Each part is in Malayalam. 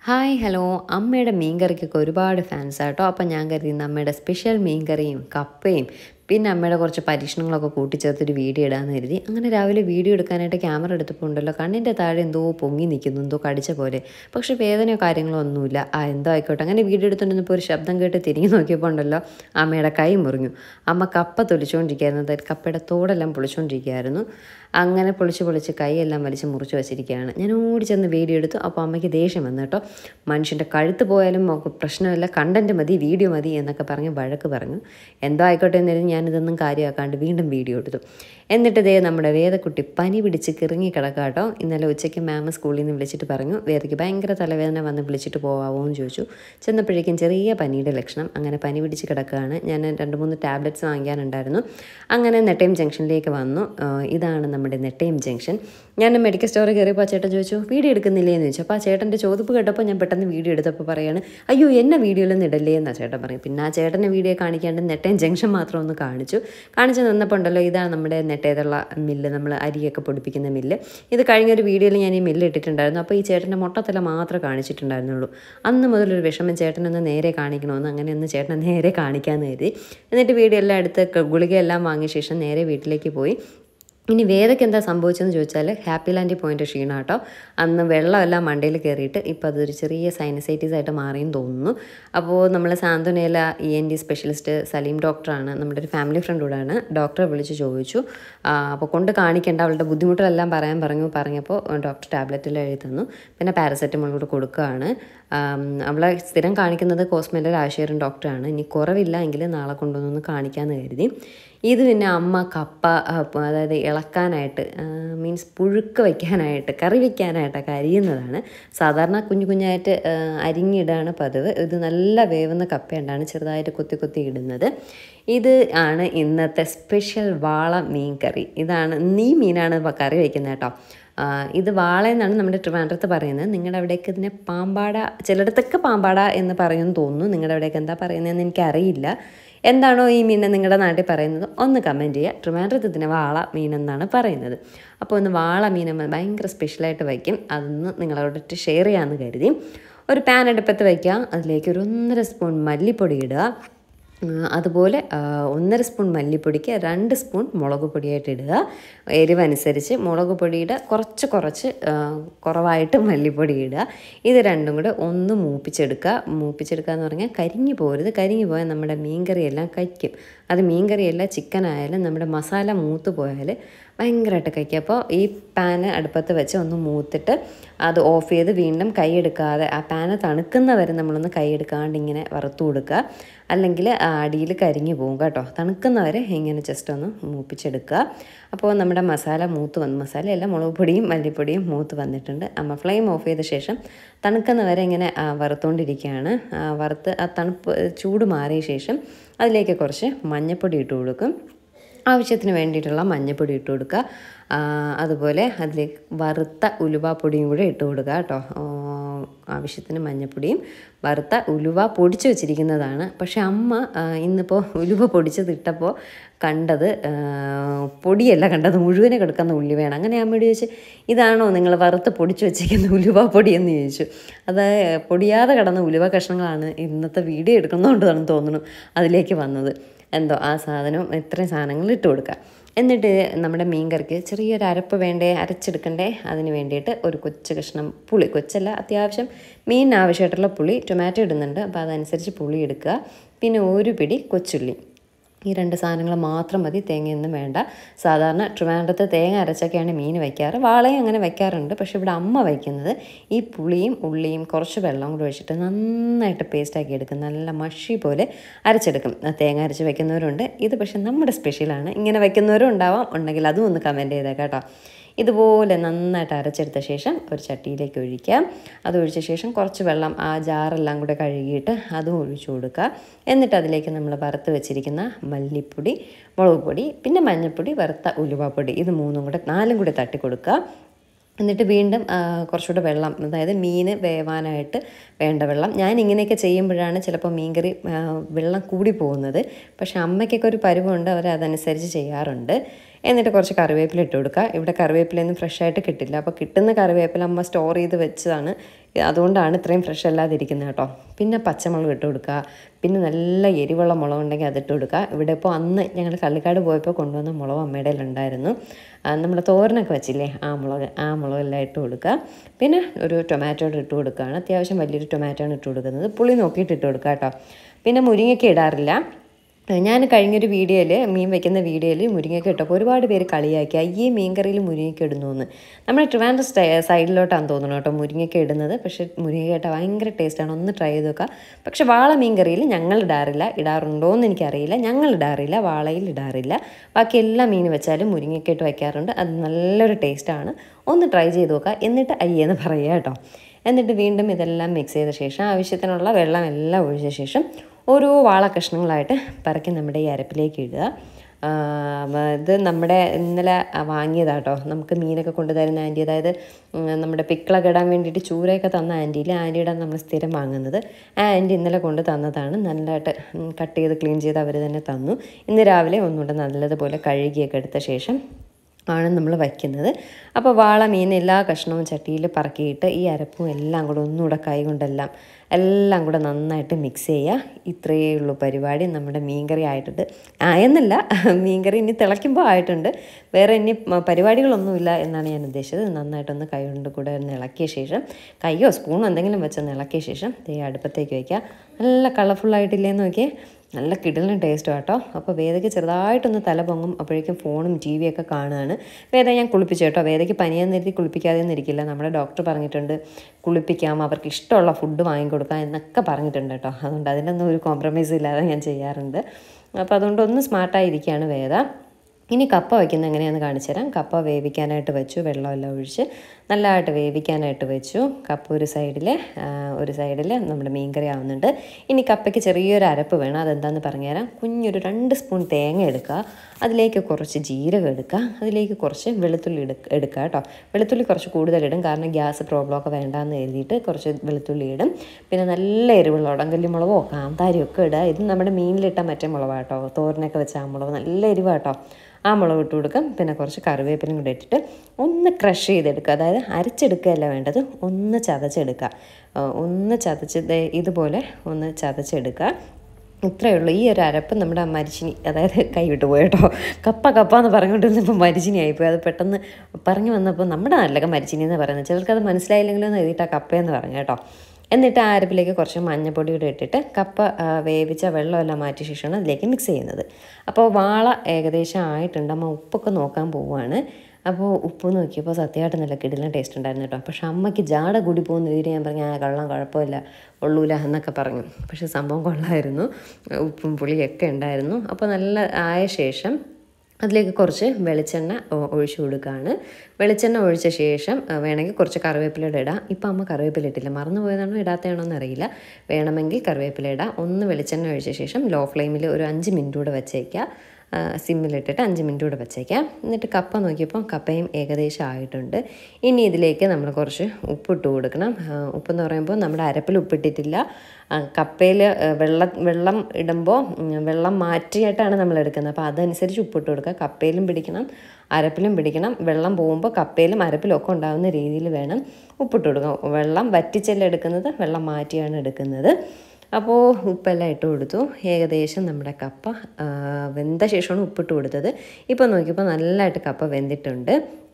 ഹായ് ഹലോ അമ്മയുടെ മീൻകറിക്കൊക്കെ ഒരുപാട് ഫാൻസ് ആട്ടോ അപ്പം ഞാൻ കരുതി ഇന്ന് അമ്മയുടെ സ്പെഷ്യൽ മീൻകറിയും കപ്പയും പിന്നെ അമ്മയുടെ കുറച്ച് പരീക്ഷണങ്ങളൊക്കെ കൂട്ടിച്ചേർത്തൊരു വീഡിയോ ഇടാമെന്ന് കരുതി അങ്ങനെ രാവിലെ വീഡിയോ എടുക്കാനായിട്ട് ക്യാമറ എടുത്തപ്പോൾ ഉണ്ടല്ലോ കണ്ണിൻ്റെ താഴെ എന്തോ പൊങ്ങി നിൽക്കുന്നു എന്തോ കടിച്ച പോലെ പക്ഷേ വേദനയോ കാര്യങ്ങളോ ഒന്നുമില്ല ആ എന്തോ ആയിക്കോട്ടെ അങ്ങനെ വീഡിയോ എടുത്തുകൊണ്ടിരുന്നപ്പോൾ ഒരു ശബ്ദം കേട്ട് തിരിഞ്ഞു നോക്കിയപ്പോൾ ഉണ്ടല്ലോ അമ്മയുടെ കൈ മുറിഞ്ഞു അമ്മ കപ്പ തൊലിച്ചുകൊണ്ടിരിക്കുകയായിരുന്നു അതായത് കപ്പയുടെ തോടെല്ലാം പൊളിച്ചുകൊണ്ടിരിക്കുകയായിരുന്നു അങ്ങനെ പൊളിച്ച് പൊളിച്ച് കൈയെല്ലാം വലിച്ച് മുറിച്ച് വെച്ചിരിക്കുകയാണ് ഞാൻ ഓടി ചെന്ന് വീഡിയോ എടുത്തു അപ്പോൾ അമ്മയ്ക്ക് ദേഷ്യം വന്നു കേട്ടോ മനുഷ്യൻ്റെ കഴുത്ത് പോയാലും നമുക്ക് പ്രശ്നമില്ല കണ്ടൻറ്റ് മതി വീഡിയോ മതി എന്നൊക്കെ പറഞ്ഞ് വഴക്ക് പറഞ്ഞു എന്തോ ആയിക്കോട്ടെ എന്ന് കരുതി ഞാനിതൊന്നും കാര്യമാക്കാണ്ട് വീണ്ടും വീഡിയോ എടുത്തു എന്നിട്ട് ഇതേ നമ്മുടെ വേദക്കുട്ടി പനി പിടിച്ച് കിറങ്ങി കിടക്കാം കേട്ടോ ഇന്നലെ ഉച്ചയ്ക്ക് മാം സ്കൂളിൽ നിന്ന് വിളിച്ചിട്ട് പറഞ്ഞു വേദയ്ക്ക് ഭയങ്കര തലവേദന വന്ന് വിളിച്ചിട്ട് പോകാവോ എന്ന് ചോദിച്ചു ചെന്നപ്പോഴേക്കും ചെറിയ പനിയുടെ ലക്ഷണം അങ്ങനെ പനി പിടിച്ച് കിടക്കുകയാണ് ഞാൻ രണ്ട് മൂന്ന് ടാബ്ലറ്റ്സ് വാങ്ങിക്കാനുണ്ടായിരുന്നു അങ്ങനെ നെട്ടയം ജംഗ്ഷനിലേക്ക് വന്നു ആ, ഇതാണ് നമ്മുടെ നെട്ടയം ജംഗ്ഷൻ ഞാൻ മെഡിക്കൽ സ്റ്റോറിൽ കയറിയപ്പോൾ ആ ചേട്ടൻ ചോദിച്ചു വീഡിയോ എടുക്കുന്നില്ലേ എന്ന് ചോദിച്ചു അപ്പോൾ ആ ചേട്ടൻ്റെ ചോദിപ്പ് കേട്ടപ്പോൾ ഞാൻ പെട്ടെന്ന് വീഡിയോ എടുത്തപ്പോൾ പറയാണ് അയ്യോ എന്നെ വീഡിയോയിലൊന്നും ഇടല്ലേ എന്നാ ചേട്ടൻ പറയും പിന്നെ ആ ചേട്ടനെ വീഡിയോ കാണിക്കാണ്ട് നെട്ടയം ജംഗ്ഷൻ മാത്രം ഒന്ന് കാണിച്ചു കാണിച്ചു നിന്നപ്പോൾ ഉണ്ടല്ലോ ഇതാണ് നമ്മുടെ നെട്ടയതുള്ള മില്ല് നമ്മൾ അരിയൊക്കെ പൊടിപ്പിക്കുന്ന മില്ല് ഇത് കഴിഞ്ഞൊരു വീഡിയോയിൽ ഞാൻ ഈ മില്ല് ഇട്ടിട്ടുണ്ടായിരുന്നു അപ്പോൾ ഈ ചേട്ടൻ്റെ മുട്ടത്തല മാത്രമേ കാണിച്ചിട്ടുണ്ടായിരുന്നുള്ളൂ അന്ന് മുതലൊരു വിഷമം ചേട്ടനൊന്ന് നേരെ കാണിക്കണമെന്ന് അങ്ങനെ ഒന്ന് ചേട്ടനെ നേരെ കാണിക്കാമെന്ന് കരുതി എന്നിട്ട് വീഡിയോ എല്ലാം എടുത്ത് ഗുളികയെല്ലാം വാങ്ങിയ ശേഷം നേരെ വീട്ടിലേക്ക് പോയി ഇനി വേദയ്ക്ക് എന്താ സംഭവിച്ചതെന്ന് ചോദിച്ചാൽ ഹാപ്പി ലാൻഡിൽ പോയിൻ്റ് ക്ഷീണം കേട്ടോ അന്ന് വെള്ളമെല്ലാം മണ്ടയിൽ കയറിയിട്ട് ഇപ്പോൾ അതൊരു ചെറിയ സൈനസൈറ്റീസ് ആയിട്ട് മാറിയെന്ന് തോന്നുന്നു അപ്പോൾ നമ്മൾ സാന്ത്വനയില E N T specialist Saleem ഡോക്ടറാണ് നമ്മുടെ ഒരു ഫാമിലി ഫ്രണ്ട് കൂടാണ് ഡോക്ടറെ വിളിച്ച് ചോദിച്ചു ആ, അപ്പോൾ കൊണ്ട് കാണിക്കേണ്ട അവളുടെ ബുദ്ധിമുട്ടുകളെല്ലാം പറയാൻ പറഞ്ഞു പറഞ്ഞപ്പോൾ ഡോക്ടർ ടാബ്ലറ്റിൽ എഴുതി തന്നു പിന്നെ പാരസെറ്റമോൾ കൂടെ കൊടുക്കുകയാണ് ആം, അവളെ സ്ഥിരം കാണിക്കുന്നത് കോസ്മെൻ്റെ രാജശേഖരൻ ഡോക്ടറാണ് ഇനി കുറവില്ല എങ്കിൽ നാളെ കൊണ്ടുവന്നൊന്ന് കാണിക്കാമെന്ന് കരുതി ഇത് പിന്നെ അമ്മ കപ്പ ആ, പ- അതായത് ഇളക്കാനായിട്ട് മീൻസ് പുഴുക്ക് വയ്ക്കാനായിട്ട് കറി വയ്ക്കാനായിട്ടൊക്കെ അരിയുന്നതാണ് സാധാരണ കുഞ്ഞു കുഞ്ഞായിട്ട് ആ, അരിഞ്ഞിടാണ് പതിവ് ഇത് നല്ല വേവുന്ന കപ്പയുണ്ടാണ് ചെറുതായിട്ട് കൊത്തി കൊത്തി ഇടുന്നത് ഇത് ആണ് ഇന്നത്തെ സ്പെഷ്യൽ വാള മീൻ കറി ഇതാണ് നീ മീനാണ് ഇപ്പൊ കറി വയ്ക്കുന്നത് കേട്ടോ ആ, ഇത് വാള എന്നാണ് നമ്മുടെ ട്രിവാൻഡ്രത്ത് പറയുന്നത് നിങ്ങളുടെ അവിടേക്ക് ഇതിനെ പാമ്പാട ചിലയിടത്തൊക്കെ പാമ്പാട എന്ന് പറയുമെന്ന് തോന്നുന്നു നിങ്ങളുടെ അവിടേക്ക് എന്താ പറയുന്നതെന്ന് എനിക്കറിയില്ല എന്താണോ ഈ മീൻ നിങ്ങളുടെ നാട്ടിൽ പറയുന്നത് ഒന്ന് കമൻറ്റ് ചെയ്യുക ട്രിവാൻഡ്രത്ത് ഇതിനെ വാള മീൻ എന്നാണ് പറയുന്നത് അപ്പോൾ ഒന്ന് വാള മീൻ നമ്മൾ ഭയങ്കര സ്പെഷ്യലായിട്ട് വയ്ക്കും അതൊന്ന് നിങ്ങളോട് ഷെയർ ചെയ്യാമെന്ന് കരുതി ഒരു പാൻ അടുപ്പത്ത് വയ്ക്കുക അതിലേക്ക് ഒരു ഒന്നര സ്പൂൺ മല്ലിപ്പൊടി ഇടുക ഉം, അതുപോലെ ആ, ഒന്നര സ്പൂൺ മല്ലിപ്പൊടിക്ക് രണ്ട് സ്പൂൺ മുളക് പൊടിയായിട്ട് ഇടുക എരിവ് അനുസരിച്ച് മുളക് പൊടിയുടെ കുറച്ച് കുറച്ച് ആ, കുറവായിട്ട് മല്ലിപ്പൊടി ഇടുക ഇത് രണ്ടും കൂടെ ഒന്ന് മൂപ്പിച്ചെടുക്കുക മൂപ്പിച്ചെടുക്കുക എന്ന് പറഞ്ഞാൽ കരിഞ്ഞു പോരുത് കരിഞ്ഞു പോയാൽ നമ്മുടെ മീൻകറിയെല്ലാം കഴിക്കും അത് മീൻകറിയല്ല ചിക്കൻ ആയാലും നമ്മുടെ മസാല മൂത്ത് പോയാൽ ഭയങ്കരമായിട്ട് കഴിക്കും അപ്പോൾ ഈ പാന് അടുപ്പത്ത് വെച്ച് ഒന്ന് മൂത്തിട്ട് അത് ഓഫ് ചെയ്ത് വീണ്ടും കൈ എടുക്കാതെ ആ പാന് തണുക്കുന്ന വരെ നമ്മളൊന്ന് കൈ എടുക്കാണ്ട് ഇങ്ങനെ വറുത്തു കൊടുക്കുക അല്ലെങ്കിൽ അടിയിൽ കരിഞ്ഞു പോകും കേട്ടോ തണുക്കുന്ന വരെ ഇങ്ങനെ ജസ്റ്റ് ഒന്ന് മൂപ്പിച്ചെടുക്കുക അപ്പോൾ നമ്മുടെ മസാല മൂത്ത് വന്നു മസാലയല്ല മുളക് പൊടിയും മല്ലിപ്പൊടിയും മൂത്ത് വന്നിട്ടുണ്ട് അമ്മ ഫ്ലെയിം ഓഫ് ചെയ്ത ശേഷം തണുക്കുന്ന വരെ ഇങ്ങനെ ആ, വറുത്തുകൊണ്ടിരിക്കുകയാണ് ആ, വറുത്ത് ആ തണുപ്പ് ചൂട് മാറിയ ശേഷം അതിലേക്ക് കുറച്ച് മഞ്ഞൾപ്പൊടി ഇട്ട് കൊടുക്കും ആവശ്യത്തിന് വേണ്ടിയിട്ടുള്ള മഞ്ഞൾപ്പൊടി ഇട്ട് കൊടുക്കുക ആ, അതുപോലെ അതിലേക്ക് വറുത്ത ഉലുവാപ്പൊടിയും കൂടെ ഇട്ട് കൊടുക്കുക കേട്ടോ ആ, ആവശ്യത്തിന് മഞ്ഞൾപ്പൊടിയും വറുത്ത ഉലുവ പൊടിച്ച് വെച്ചിരിക്കുന്നതാണ് പക്ഷെ അമ്മ ആ, ഇന്നിപ്പോൾ ഉലുവ പൊടിച്ചത് ഇട്ടപ്പോൾ കണ്ടത് ആ, പൊടിയല്ല കണ്ടത് മുഴുവനെ കിടക്കുന്ന ഉള്ളി വേണം അങ്ങനെ അമ്മയോട് ചോദിച്ചു ഇതാണോ നിങ്ങൾ വറുത്ത് പൊടിച്ച് വെച്ചിരിക്കുന്ന ഉലുവ പൊടി എന്ന് ചോദിച്ചു അത് പൊടിയാതെ കിടന്ന ഉലുവ കഷ്ണങ്ങളാണ് ഇന്നത്തെ വീഡിയോ എടുക്കുന്നതുകൊണ്ടാണ് തോന്നുന്നു അതിലേക്ക് വന്നത് എന്തോ ആ സാധനം ഇത്രയും സാധനങ്ങൾ ഇട്ട് കൊടുക്കുക എന്നിട്ട് നമ്മുടെ മീൻ കറിക്ക് ചെറിയൊരു അരപ്പ് വേണ്ടേ അരച്ചെടുക്കണ്ടേ അതിന് വേണ്ടിയിട്ട് ഒരു കൊച്ചു കഷ്ണം പുളി കൊച്ചല്ല അത്യാവശ്യം മീനിന് ആവശ്യമായിട്ടുള്ള പുളി ടൊമാറ്റോ ഇടുന്നുണ്ട് അപ്പോൾ അതനുസരിച്ച് പുളി എടുക്കുക പിന്നെ ഒരു പിടി കൊച്ചുള്ളി ഈ രണ്ട് സാധനങ്ങൾ മാത്രം മതി തേങ്ങയൊന്നും വേണ്ട സാധാരണ ട്രിവാൻഡ്രത്ത് തേങ്ങ അരച്ചൊക്കെയാണ് മീൻ വയ്ക്കാറ് വാളയും അങ്ങനെ വയ്ക്കാറുണ്ട് പക്ഷെ ഇവിടെ അമ്മ വയ്ക്കുന്നത് ഈ പുളിയും ഉള്ളിയും കുറച്ച് വെള്ളം കൂടി ഒഴിച്ചിട്ട് നന്നായിട്ട് പേസ്റ്റാക്കി എടുക്കും നല്ല മഷി പോലെ അരച്ചെടുക്കും ആ തേങ്ങ അരച്ച് വയ്ക്കുന്നവരുണ്ട് ഇത് പക്ഷെ നമ്മുടെ സ്പെഷ്യലാണ് ഇങ്ങനെ വയ്ക്കുന്നവരും ഉണ്ടാവാം ഉണ്ടെങ്കിൽ അതും ഒന്ന് കമൻറ്റ് ചെയ്തേക്കാം കേട്ടോ ഇതുപോലെ നന്നായിട്ട് അരച്ചെടുത്ത ശേഷം ഒരു ചട്ടിയിലേക്ക് ഒഴിക്കാം അത് ഒഴിച്ച ശേഷം കുറച്ച് വെള്ളം ആ ജാറെല്ലാം കൂടെ കഴുകിയിട്ട് അതും ഒഴിച്ചു കൊടുക്കുക എന്നിട്ട് അതിലേക്ക് നമ്മൾ വറുത്ത് വെച്ചിരിക്കുന്ന മല്ലിപ്പൊടി മുളക് പൊടി പിന്നെ മഞ്ഞൾപ്പൊടി വറുത്ത ഉലുവാപ്പൊടി ഇത് മൂന്നും കൂടെ നാലും കൂടെ തട്ടി കൊടുക്കുക എന്നിട്ട് വീണ്ടും ആ, കുറച്ചുകൂടെ വെള്ളം അതായത് മീൻ വേവാനായിട്ട് വേണ്ട വെള്ളം ഞാൻ ഇങ്ങനെയൊക്കെ ചെയ്യുമ്പോഴാണ് ചിലപ്പോൾ മീൻകറി ആ, വെള്ളം കൂടി പോകുന്നത് പക്ഷേ അമ്മയ്ക്കൊക്കെ ഒരു പരുവമുണ്ട് അവർ അതനുസരിച്ച് ചെയ്യാറുണ്ട് എന്നിട്ട് കുറച്ച് കറിവേപ്പില ഇട്ട് കൊടുക്കുക ഇവിടെ കറിവേപ്പിലയൊന്നും ഫ്രഷ് ആയിട്ട് കിട്ടില്ല അപ്പോൾ കിട്ടുന്ന കറിവേപ്പില അമ്മ സ്റ്റോർ ചെയ്ത് വെച്ചതാണ് അതുകൊണ്ടാണ് ഇത്രയും ഫ്രഷ് അല്ലാതിരിക്കുന്നത് കേട്ടോ പിന്നെ പച്ചമുളക് ഇട്ട് കൊടുക്കുക പിന്നെ നല്ല എരിവുള്ള മുളക് ഉണ്ടെങ്കിൽ അതിട്ട് കൊടുക്കുക ഇവിടെ ഇപ്പോൾ അന്ന് ഞങ്ങൾ കള്ളിക്കാട് പോയപ്പോൾ കൊണ്ടുവന്ന മുളക് അമ്മയുടെ ഉണ്ടായിരുന്നു നമ്മുടെ തോരനൊക്കെ വെച്ചില്ലേ ആ മുളക് ആ മുളകെല്ലാം ഇട്ട് കൊടുക്കുക പിന്നെ ഒരു ടൊമാറ്റോ ഇട്ട് കൊടുക്കുകയാണ് അത്യാവശ്യം വലിയൊരു ടൊമാറ്റോ ആണ് ഇട്ട് കൊടുക്കുന്നത് പുളി നോക്കിയിട്ട് ഇട്ട് കൊടുക്കുക കേട്ടോ പിന്നെ മുരിങ്ങയ്ക്ക ഇടാറില്ല ഞാൻ കഴിഞ്ഞൊരു വീഡിയോയിൽ മീൻ വെക്കുന്ന വീഡിയോയിൽ മുരിങ്ങയ്ക്ക ഇട്ടപ്പോൾ ഒരുപാട് പേര് കളിയാക്കി അയ്യേ മീൻ കറിയിൽ മുരിങ്ങയ്ക്ക ഇടുന്നു എന്ന് നമ്മുടെ ട്രിവാൻഡ്രം സ്റ്റൈ സൈഡിലോട്ടാണ് തോന്നുന്നു കേട്ടോ മുരിങ്ങയ്ക്ക ഇടുന്നത് പക്ഷേ മുരിങ്ങയ്ക്ക ഇട്ടാൽ ഭയങ്കര ടേസ്റ്റാണ് ഒന്ന് ട്രൈ ചെയ്ത് നോക്കുക പക്ഷെ വാള മീൻ കറിയിൽ ഞങ്ങൾ ഇടാറില്ല ഇടാറുണ്ടോ എന്ന് എനിക്കറിയില്ല ഞങ്ങൾ ഇടാറില്ല വാളയിൽ ഇടാറില്ല ബാക്കി എല്ലാ മീൻ വെച്ചാലും മുരിങ്ങയ്ക്ക ഇട്ട് വയ്ക്കാറുണ്ട് അത് നല്ലൊരു ടേസ്റ്റാണ് ഒന്ന് ട്രൈ ചെയ്ത് നോക്കുക എന്നിട്ട് അയ്യെന്ന് പറയുക കേട്ടോ എന്നിട്ട് വീണ്ടും ഇതെല്ലാം മിക്സ് ചെയ്ത ശേഷം ആവശ്യത്തിനുള്ള വെള്ളം എല്ലാം ഒഴിച്ച ശേഷം ഓരോ വാള കഷ്ണങ്ങളായിട്ട് പറക്കി നമ്മുടെ ഈ അരപ്പിലേക്ക് ഇടുക ഇത് നമ്മുടെ ഇന്നലെ വാങ്ങിയതാട്ടോ നമുക്ക് മീനൊക്കെ കൊണ്ടുതരുന്ന ആൻറ്റി അതായത് നമ്മുടെ പിക്കിളൊക്കെ ഇടാൻ വേണ്ടിയിട്ട് ചൂരയൊക്കെ തന്ന ആൻറ്റിയിൽ ആൻറ്റിയുടെ നമ്മൾ സ്ഥിരം വാങ്ങുന്നത് ആ ആൻറ്റി ഇന്നലെ കൊണ്ട് തന്നതാണ് നല്ലതായിട്ട് കട്ട് ചെയ്ത് ക്ലീൻ ചെയ്ത് അവർ തന്നെ തന്നു ഇന്ന് രാവിലെ ഒന്നുകൂടെ നല്ലതുപോലെ കഴുകിയൊക്കെ എടുത്ത ശേഷം ആണ് നമ്മൾ വയ്ക്കുന്നത് അപ്പോൾ വാള മീൻ എല്ലാ കഷ്ണവും ചട്ടിയിൽ പറക്കിയിട്ട് ഈ അരപ്പും എല്ലാം കൂടെ ഒന്നുകൂടെ കൈ കൊണ്ടെല്ലാം എല്ലാം കൂടെ നന്നായിട്ട് മിക്സ് ചെയ്യുക ഇത്രയേ ഉള്ളൂ പരിപാടി നമ്മുടെ മീൻകറി ആയിട്ടുണ്ട് ആയെന്നല്ല മീൻകറി ഇനി തിളയ്ക്കുമ്പോൾ ആയിട്ടുണ്ട് വേറെ ഇനി പരിപാടികളൊന്നുമില്ല എന്നാണ് ഞാൻ ഉദ്ദേശിച്ചത് നന്നായിട്ടൊന്ന് കൈ കൊണ്ട് കൂടെ ഒന്ന് ഇളക്കിയ ശേഷം കൈയോ സ്പൂണോ എന്തെങ്കിലും വെച്ചൊന്ന് ഇളക്കിയ ശേഷം തേ അടുപ്പത്തേക്ക് വയ്ക്കുക നല്ല കളർഫുള്ളായിട്ടില്ലേന്ന് നോക്കിയേ നല്ല കിടലിന് ടേസ്റ്റ് കേട്ടോ അപ്പോൾ വേദയ്ക്ക് ചെറുതായിട്ടൊന്ന് തല പൊങ്ങും അപ്പോഴേക്കും ഫോണും ടി വിയൊക്കെ കാണുകയാണ് വേദ ഞാൻ കുളിപ്പിച്ചു കേട്ടോ വേദയ്ക്ക് പനിയെന്ന് കരുതി കുളിപ്പിക്കാതെ ഇരിക്കില്ല നമ്മുടെ ഡോക്ടർ പറഞ്ഞിട്ടുണ്ട് കുളിപ്പിക്കാം അവർക്ക് ഇഷ്ടമുള്ള ഫുഡ് വാങ്ങിക്കൊടുക്കാം എന്നൊക്കെ പറഞ്ഞിട്ടുണ്ട് കേട്ടോ അതുകൊണ്ട് അതിനൊന്നും ഒരു കോംപ്രമൈസ് ഇല്ലാതെ ഞാൻ ചെയ്യാറുണ്ട് അപ്പോൾ അതുകൊണ്ട് ഒന്ന് സ്മാർട്ടായിരിക്കുകയാണ് വേദ ഇനി കപ്പ വയ്ക്കുന്നത് എങ്ങനെയാണെന്ന് കാണിച്ചു തരാം കപ്പ വേവിക്കാനായിട്ട് വെച്ചു വെള്ളമെല്ലാം ഒഴിച്ച് നല്ലതായിട്ട് വേവിക്കാനായിട്ട് വെച്ചു കപ്പ ഒരു സൈഡിൽ ഒരു സൈഡിൽ നമ്മുടെ മീൻകറി ആവുന്നുണ്ട് ഇനി കപ്പയ്ക്ക് ചെറിയൊരു അരപ്പ് വേണം അതെന്താണെന്ന് പറഞ്ഞുതരാം കുഞ്ഞൊരു രണ്ട് സ്പൂൺ തേങ്ങ എടുക്കുക അതിലേക്ക് കുറച്ച് ജീരകം എടുക്കുക അതിലേക്ക് കുറച്ച് വെളുത്തുള്ളി എടുക്ക എടുക്കുക കേട്ടോ വെളുത്തുള്ളി കുറച്ച് കൂടുതലിടും കാരണം ഗ്യാസ് പ്രോബ്ലമൊക്കെ വേണ്ടാന്ന് എഴുതിയിട്ട് കുറച്ച് വെളുത്തുള്ളി ഇടും പിന്നെ നല്ല എരിവുള്ള ഉടങ്കല്ലി മുളകോ കാന്താരിയോ ഒക്കെ ഇടുക ഇത് നമ്മുടെ മീനിലിട്ട മറ്റേ മുളകാട്ടോ തോരനൊക്കെ വെച്ച ആ മുളക് നല്ല എരിവാട്ടോ ആ മുളക് ഇട്ട് കൊടുക്കാം പിന്നെ കുറച്ച് കറിവേപ്പിലും കൂടെ ഇട്ടിട്ട് ഒന്ന് ക്രഷ് ചെയ്തെടുക്കുക അതായത് അരച്ചെടുക്കുകയല്ല വേണ്ടത് ഒന്ന് ചതച്ചെടുക്കുക ഒന്ന് ചതച്ച് ഇതുപോലെ ഒന്ന് ചതച്ചെടുക്കുക ഇത്രയേ ഉള്ളൂ ഈ ഒരു അരപ്പ് നമ്മുടെ മരിച്ചിനി അതായത് കൈ വിട്ടു പോയിട്ടോ കപ്പ കപ്പ എന്ന് പറഞ്ഞുകൊണ്ടിരുന്നപ്പോൾ മരിച്ചിനി ആയിപ്പോയി അത് പെട്ടെന്ന് പറഞ്ഞു വന്നപ്പോൾ നമ്മുടെ നാട്ടിലൊക്കെ മരിച്ചിനി എന്ന് പറയുന്നത് ചിലർക്ക് അത് മനസ്സിലായില്ലെങ്കിലും എന്ന് എഴുതിയിട്ടാ കപ്പയെന്ന് പറഞ്ഞു കേട്ടോ എന്നിട്ട് ആ അരപ്പിലേക്ക് കുറച്ച് മഞ്ഞപ്പൊടി കൂടെ ഇട്ടിട്ട് കപ്പ വേവിച്ച വെള്ളമെല്ലാം മാറ്റിയ ശേഷമാണ് അതിലേക്ക് മിക്സ് ചെയ്യുന്നത് അപ്പോൾ വാള ഏകദേശം ആയിട്ടുണ്ട് അമ്മ ഉപ്പൊക്കെ നോക്കാൻ പോവുകയാണ് അപ്പോൾ ഉപ്പ് നോക്കിയപ്പോൾ സത്യമായിട്ട് നല്ല കിടിലൻ ടേസ്റ്റ് ഉണ്ടായിരുന്നു കേട്ടോ പക്ഷെ അമ്മയ്ക്ക് ജാട കൂടി പോകുന്ന രീതിയിൽ ഞാൻ പറഞ്ഞു ആ കള്ളം കുഴപ്പമില്ല ഉള്ളൂല എന്നൊക്കെ പറഞ്ഞു പക്ഷെ സംഭവം കൊള്ളായിരുന്നു ഉപ്പും പുളിയൊക്കെ ഉണ്ടായിരുന്നു അപ്പോൾ നല്ല ആയ ശേഷം അതിലേക്ക് കുറച്ച് വെളിച്ചെണ്ണ ഒഴിച്ചു കൊടുക്കുകയാണ് വെളിച്ചെണ്ണ ഒഴിച്ച ശേഷം വേണമെങ്കിൽ കുറച്ച് കറിവേപ്പില ഇടാം ഇപ്പം അമ്മ കറിവേപ്പില ഇട്ടില്ല മറന്നു പോയതാണോ ഇടാത്തതാണോ എന്നറിയില്ല വേണമെങ്കിൽ കറിവേപ്പില ഇടാം ഒന്ന് വെളിച്ചെണ്ണ ഒഴിച്ച ശേഷം ലോ ഫ്ലെയിമിൽ ഒരു അഞ്ച് മിനിറ്റ് കൂടെ വെച്ചേക്കുക സിമ്മിലിട്ടിട്ട് അഞ്ച് മിനിറ്റ് കൂടെ വെച്ചേക്കാം എന്നിട്ട് കപ്പ നോക്കിയപ്പോൾ കപ്പയും ഏകദേശം ആയിട്ടുണ്ട് ഇനി ഇതിലേക്ക് നമ്മൾ കുറച്ച് ഉപ്പിട്ട് കൊടുക്കണം ഉപ്പെന്ന് പറയുമ്പോൾ നമ്മുടെ അരപ്പിൽ ഉപ്പിട്ടിട്ടില്ല കപ്പയിൽ വെള്ളം വെള്ളം ഇടുമ്പോൾ വെള്ളം മാറ്റിയിട്ടാണ് നമ്മൾ എടുക്കുന്നത് അപ്പോൾ അതനുസരിച്ച് ഉപ്പിട്ട് കൊടുക്കുക കപ്പയിലും പിടിക്കണം അരപ്പിലും പിടിക്കണം വെള്ളം പോകുമ്പോൾ കപ്പയിലും അരപ്പിലും ഒക്കെ ഉണ്ടാകുന്ന രീതിയിൽ വേണം ഉപ്പിട്ട് കൊടുക്കുക വെള്ളം വറ്റിച്ചല്ല എടുക്കുന്നത് വെള്ളം മാറ്റിയാണ് എടുക്കുന്നത് അപ്പോൾ ഉപ്പെല്ലാം ഇട്ട് കൊടുത്തു ഏകദേശം നമ്മുടെ കപ്പ വെന്ത ശേഷമാണ് ഉപ്പിട്ട് കൊടുത്തത് ഇപ്പോൾ നോക്കിയപ്പോൾ നല്ലതായിട്ട് കപ്പ വെന്തിട്ടുണ്ട്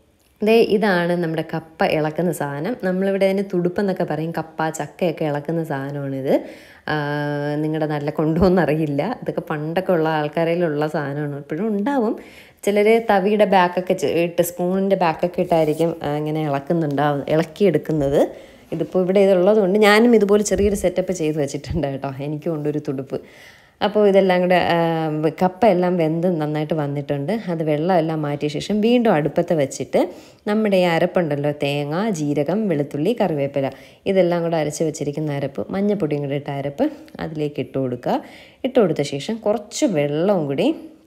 ദേ ഇതാണ് നമ്മുടെ കപ്പ ഇളക്കുന്ന സാധനം നമ്മളിവിടെ അതിന് തുടുപ്പെന്നൊക്കെ പറയും കപ്പ ചക്കയൊക്കെ ഇളക്കുന്ന സാധനമാണിത് നിങ്ങളുടെ നല്ല കൊണ്ടുപോകുന്നറിയില്ല ഇതൊക്കെ പണ്ടൊക്കെ ഉള്ള ആൾക്കാരിലുള്ള സാധനമാണ് ഇപ്പോഴും ഉണ്ടാവും ചിലർ തവിയുടെ ബാക്കൊക്കെ ഇട്ട് സ്പൂണിൻ്റെ ബാക്കൊക്കെ ഇട്ടായിരിക്കും ഇങ്ങനെ ഇളക്കുന്നുണ്ടാവും ഇളക്കിയെടുക്കുന്നത് ഇതിപ്പോൾ ഇവിടെ ഇതുള്ളത് കൊണ്ട് ഞാനും ഇതുപോലെ ചെറിയൊരു സെറ്റപ്പ് ചെയ്ത് വെച്ചിട്ടുണ്ട് കേട്ടോ എനിക്കും ഉണ്ടൊരു തുടുപ്പ് അപ്പോൾ ഇതെല്ലാം കൂടെ കപ്പ എല്ലാം വെന്ത് നന്നായിട്ട് വന്നിട്ടുണ്ട് അത് വെള്ളമെല്ലാം മാറ്റിയ ശേഷം വീണ്ടും അടുപ്പത്ത് വെച്ചിട്ട് നമ്മുടെ ഈ അരപ്പുണ്ടല്ലോ തേങ്ങ ജീരകം വെളുത്തുള്ളി കറിവേപ്പില ഇതെല്ലാം കൂടെ അരച്ച് വെച്ചിരിക്കുന്ന അരപ്പ് മഞ്ഞപ്പൊടിയും കൂടെ ഇട്ട അരപ്പ് അതിലേക്ക് ഇട്ട് കൊടുക്കുക ഇട്ട് കൊടുത്ത ശേഷം കുറച്ച് വെള്ളവും കൂടി